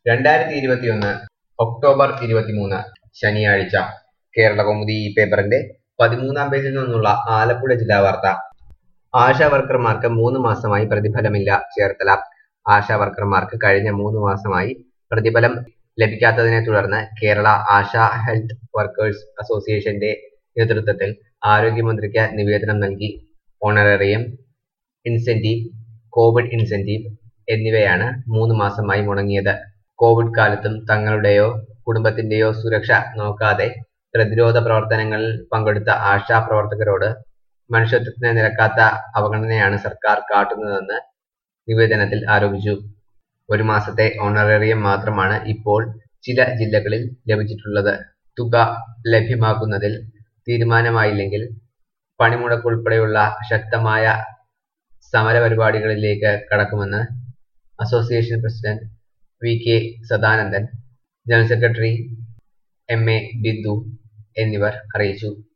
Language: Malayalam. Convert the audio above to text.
രണ്ടായിരത്തി ഇരുപത്തിയൊന്ന് ഒക്ടോബർ ഇരുപത്തിമൂന്ന് ശനിയാഴ്ച കേരളകൗമുദി ഈ പേപ്പറിന്റെ പതിമൂന്നാം പേജിൽ നിന്നുള്ള ആലപ്പുഴ ജില്ലാ വാർത്ത ആശാ വർക്കർമാർക്ക് മൂന്ന് മാസമായി പ്രതിഫലമില്ല ചേർത്തല ആശാ വർക്കർമാർക്ക് കഴിഞ്ഞ മൂന്ന് മാസമായി പ്രതിഫലം ലഭിക്കാത്തതിനെ തുടർന്ന് കേരള ആശാ ഹെൽത്ത് വർക്കേഴ്സ് അസോസിയേഷന്റെ നേതൃത്വത്തിൽ ആരോഗ്യമന്ത്രിക്ക് നിവേദനം നൽകി ഓണറേറിയം ഇൻസെന്റീവ് കോവിഡ് ഇൻസെന്റീവ് എന്നിവയാണ് മൂന്ന് മാസമായി മുടങ്ങിയത് കോവിഡ് കാലത്തും തങ്ങളുടെയോ കുടുംബത്തിന്റെയോ സുരക്ഷ നോക്കാതെ പ്രതിരോധ പ്രവർത്തനങ്ങളിൽ പങ്കെടുത്ത ആശാ പ്രവർത്തകരോട് മനുഷ്യത്വത്തിന് നിരക്കാത്ത അവഗണനയാണ് സർക്കാർ കാട്ടുന്നതെന്ന് നിവേദനത്തിൽ ആരോപിച്ചു ഒരു മാസത്തെ ഓണറേറിയം മാത്രമാണ് ഇപ്പോൾ ചില ജില്ലകളിൽ ലഭിച്ചിട്ടുള്ളത് തുക ലഭ്യമാക്കുന്നതിൽ തീരുമാനമായില്ലെങ്കിൽ പണിമുടക്കുൾപ്പെടെയുള്ള ശക്തമായ സമരപരിപാടികളിലേക്ക് കടക്കുമെന്ന് association president V K Sadanandan general secretary M A Bindu എന്നിവർ അറിയിച്ചു